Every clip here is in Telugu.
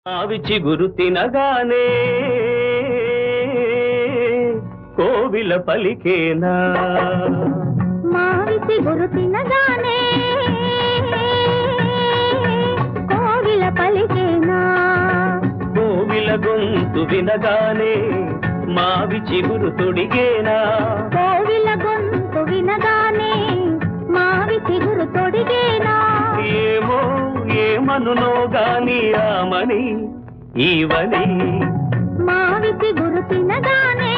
ఆవి చిగురు తినగానే కోవిల పలికేనా మావిసి గురు తినగానే కోవిల పలికేనా కోవిల గొంతు వినగానే మావి చిగురు తొడిగేనా కోవిల గొంతు వినగానే మావి చిగురు తొడిగేనా ఏమో ఏమనునో గాని ఆమని ఈవని మావి చిగురు తినగానే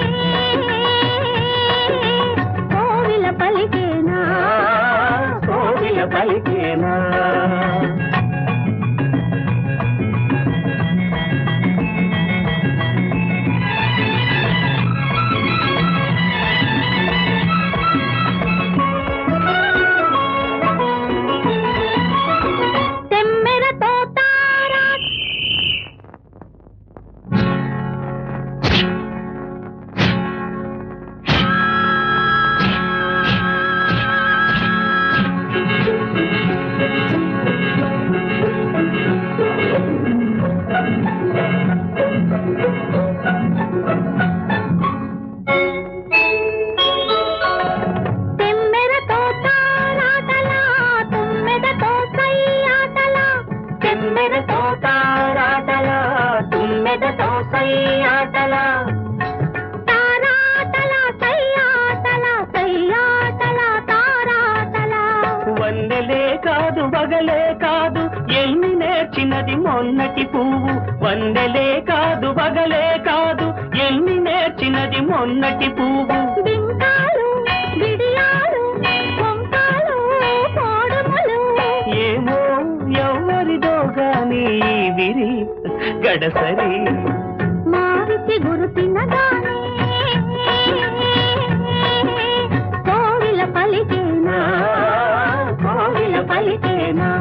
కోవిల పలికేనా కోవిల పలికేనా తెమ్మెరతో తారా తెమ్మెరతో తారాటలా తుమ్మెదతో సయ్యాటలా తెమ్మెరతో తారాటలా తుమ్మెదతో సయ్యాటలా తారాటలా సయ్యాటలా సయ్యాటలా తారాటలా వన్నెలే కాదు వగలే కాదు ఎన్ని నేర్చినది మొన్నటి పువ్వు వన్నెలే కాదు వగలే కాదు ఎన్ని నేర్చినది మొన్నటి పువ్వు బింకాలు బిడియాలు కొంకాలు కోడుములు ఏమో ఎవరిదో గాని ఈ విరి గడసరి మావిసి గురు తినగానే కోవిల పలికేనా కోవిల పలికేనా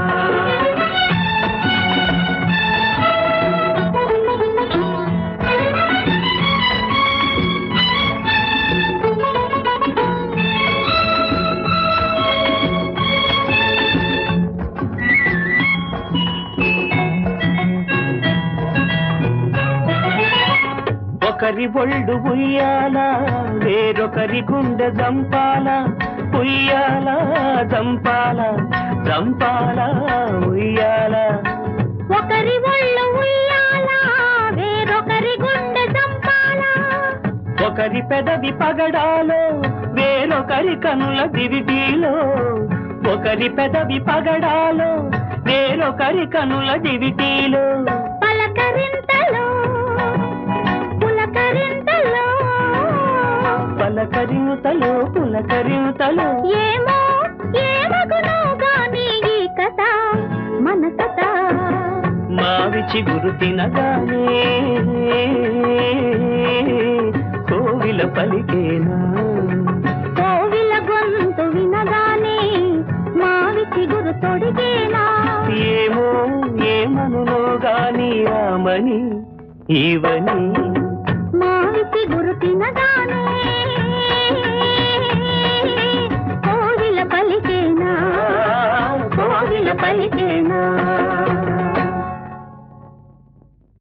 ఒకరి ఒళ్ళు ఉయ్యాల వేరొకరి గుండె జంపాల ఉయ్యాల జంపాల జంపాల ఉయ్యాల ఒకరి ఒళ్ళు ఉయ్యాల వేరొకరి గుండె చంపాల ఒకరి పెదవి పగడాలో వేరొకరి కనుల దివిటీలో ఒకరి పెదవి పగడాలో వేరొకరి కనుల దివిటీలో పలకరింతలో పులకరింతలో పలకరింతలో పులకరింతలో ఏమో ఏమగునో గాని ఈ కథ మన కథ మావి చిగురు తినగానే కోవిల పలికేనా కోవిల గొంతు వినగానే మావి చిగురు తొడిగేనా ఏమో ఏమనునో గాని రామని ఈవని మావి చిగురు తినగానే